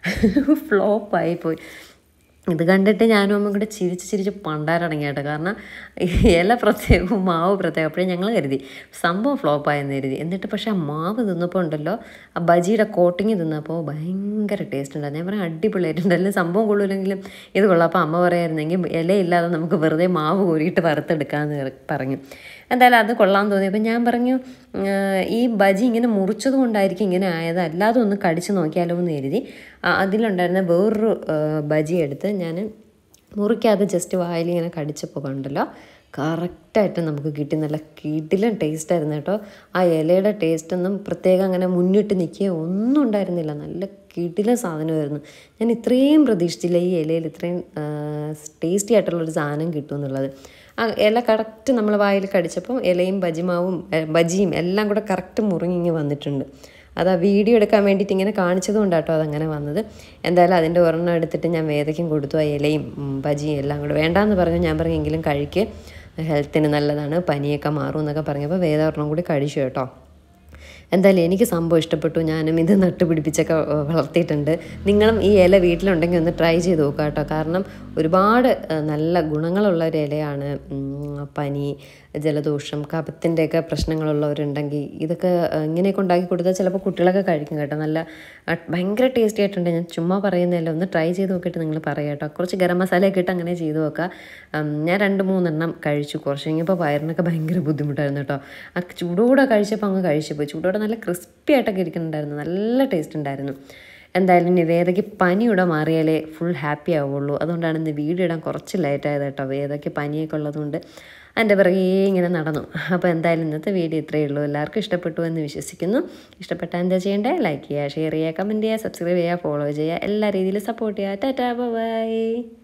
ഫ്ലോപ്പായി പോയി ഇത് കണ്ടിട്ട് ഞാനും അമ്മ കൂടെ ചിരിച്ച് ചിരിച്ച് പണ്ടാരടങ്ങി കേട്ടോ കാരണം ഈ ഇല പ്രത്യേകവും മാവ് പ്രത്യേകം അപ്പോഴേ ഞങ്ങൾ കരുതി സംഭവം ഫ്ലോപ്പായെന്ന് കരുതി എന്നിട്ട് പക്ഷേ ആ മാവ് തിന്നപ്പോൾ ഉണ്ടല്ലോ ആ ബജിയുടെ കോട്ടിങ് തിന്നപ്പോൾ ഭയങ്കര ടേസ്റ്റ് ഉണ്ടായിരുന്നു ഞാൻ പറയാം അടിപൊളിയായിട്ടുണ്ട് അല്ലെങ്കിൽ സംഭവം കൊള്ളില്ലെങ്കിലും ഇത് കൊള്ളാം അപ്പോൾ അമ്മ പറയായിരുന്നെങ്കിൽ ഇലയില്ലാതെ നമുക്ക് വെറുതെ മാവ് കോരിയിട്ട് വറുത്തെടുക്കാമെന്ന് പറ- പറഞ്ഞു എന്തായാലും അത് കൊള്ളാൻ തോന്നി അപ്പം ഞാൻ പറഞ്ഞു "ആ, ഈ ബജി ഇങ്ങനെ മുറിച്ചത് കൊണ്ടായിരിക്കും ഇങ്ങനെ ആയത് അല്ലാതെ ഒന്ന് കടിച്ച് നോക്കിയാലോ എന്ന് കരുതി ആ, അതിലുണ്ടായിരുന്ന വേറൊരു ആ, ബജി എടുത്ത് ഞാൻ മുറിക്കാതെ ജസ്റ്റ് വായിൽ ഇങ്ങനെ കടിച്ചപ്പോൾ കണ്ടല്ലോ കറക്റ്റായിട്ട് നമുക്ക് കിട്ടി നല്ല കിടിലൻ ടേസ്റ്റ് ആയിരുന്നു കേട്ടോ ആ ഇലയുടെ ടേസ്റ്റ് ഒന്നും പ്രത്യേകം അങ്ങനെ മുന്നിട്ട് നിൽക്കുകയോ ഒന്നും ഉണ്ടായിരുന്നില്ല നല്ല കിടിലൻ സാധനമായിരുന്നു ഞാൻ ഇത്രയും പ്രതീക്ഷിച്ചില്ല ഈ ഇലയിൽ ഇത്രയും ടേസ്റ്റി ആയിട്ടുള്ളൊരു സാധനം കിട്ടും എന്നുള്ളത് ആ ഇല കറക്റ്റ് നമ്മൾ വായിൽ കടിച്ചപ്പോൾ ഇലയും ബജിമാവും എ, ബജിയും എല്ലാം കൂടെ കറക്റ്റ് മുറിഞ്ഞിങ്ങ് വന്നിട്ടുണ്ട് അത് ആ വീഡിയോ എടുക്കാൻ വേണ്ടിയിട്ട് ഇങ്ങനെ കാണിച്ചത് കൊണ്ടാട്ടോ അതങ്ങനെ വന്നത് എന്തായാലും അതിൻ്റെ ഒരെണ്ണം എടുത്തിട്ട് ഞാൻ വേദയ്ക്കും കൊടുത്തു ആ ഇലയും ഉം, ബജിയും എല്ലാം കൂടെ വേണ്ടാന്ന് പറഞ്ഞു ഞാൻ പറഞ്ഞു എങ്കിലും കഴിക്ക് ഹെൽത്തിന് നല്ലതാണ് പനിയൊക്കെ മാറും എന്നൊക്കെ പറഞ്ഞപ്പോൾ വേദ ഒരെണ്ണം കൂടി കഴിച്ചു കേട്ടോ എന്തായാലും എനിക്ക് സംഭവം ഇഷ്ടപ്പെട്ടു ഞാനും ഇത് നട്ടുപിടിപ്പിച്ചൊക്കെ ഏഹ്, വളർത്തിയിട്ടുണ്ട് നിങ്ങളും ഈ ഇല വീട്ടിലുണ്ടെങ്കിൽ ഒന്ന് ട്രൈ ചെയ്ത് നോക്കുക കേട്ടോ കാരണം ഒരുപാട് ഏഹ്, നല്ല ഗുണങ്ങളുള്ള ഒരു ഇലയാണ് ഉം, പനി ജലദോഷം കഫത്തിൻ്റെയൊക്കെ പ്രശ്നങ്ങളുള്ളവരുണ്ടെങ്കിൽ ഇതൊക്കെ ഏഹ്, ഇങ്ങനെയൊക്കെ ഉണ്ടാക്കി കൊടുത്താൽ ചിലപ്പോൾ കുട്ടികളൊക്കെ കഴിക്കും കേട്ടോ നല്ല അഹ്, ഭയങ്കര ടേസ്റ്റി ആയിട്ടുണ്ട് ഞാൻ ചുമ്മാ പറയുന്നതല്ല ഒന്ന് ട്രൈ ചെയ്ത് നോക്കിയിട്ട് നിങ്ങൾ പറയാം കേട്ടോ കുറച്ച് ഗരം മസാലയൊക്കെ ഇട്ട് അങ്ങനെ ചെയ്ത് നോക്കുക ഉം, ഞാൻ രണ്ട് മൂന്നെണ്ണം കഴിച്ചു കുറച്ച് കഴിഞ്ഞപ്പോൾ വയറിനൊക്കെ ഭയങ്കര ബുദ്ധിമുട്ടായിരുന്നു കേട്ടോ ആ ചൂടോടെ കഴിച്ചപ്പോൾ അങ്ങ് കഴിച്ചു പോയി ചൂടോടെ നല്ല ക്രിസ്പി ആയിട്ടൊക്കെ ഇരിക്കുന്നുണ്ടായിരുന്നു നല്ല ടേസ്റ്റ് ഉണ്ടായിരുന്നു എന്തായാലും ഇനി വേദയ്ക്ക് പനിയുടെ മാറിയാലേ ഫുൾ ഹാപ്പി ആവുള്ളൂ അതുകൊണ്ടാണ് ഇന്ന് വീഡിയോ ഇടാൻ കുറച്ച് ലേറ്റ് ആയത് കേട്ടോ വേദയ്ക്ക് പനിയൊക്കെ ഉള്ളതുകൊണ്ട് അതിൻ്റെ പിറകെ ഇങ്ങനെ നടന്നു അപ്പോൾ എന്തായാലും ഇന്നത്തെ വീഡിയോ ഇത്രയേ ഉള്ളൂ എല്ലാവർക്കും ഇഷ്ടപ്പെട്ടു എന്ന് വിശ്വസിക്കുന്നു ഇഷ്ടപ്പെട്ടാൽ എന്താ ചെയ്യേണ്ടത് ലൈക്ക് ചെയ്യുക ഷെയർ ചെയ്യുക കമൻറ്റ് ചെയ്യുക സബ്സ്ക്രൈബ് ചെയ്യുക ഫോളോ ചെയ്യുക എല്ലാ രീതിയിലും സപ്പോർട്ട് ചെയ്യുക ടാറ്റാ ബൈ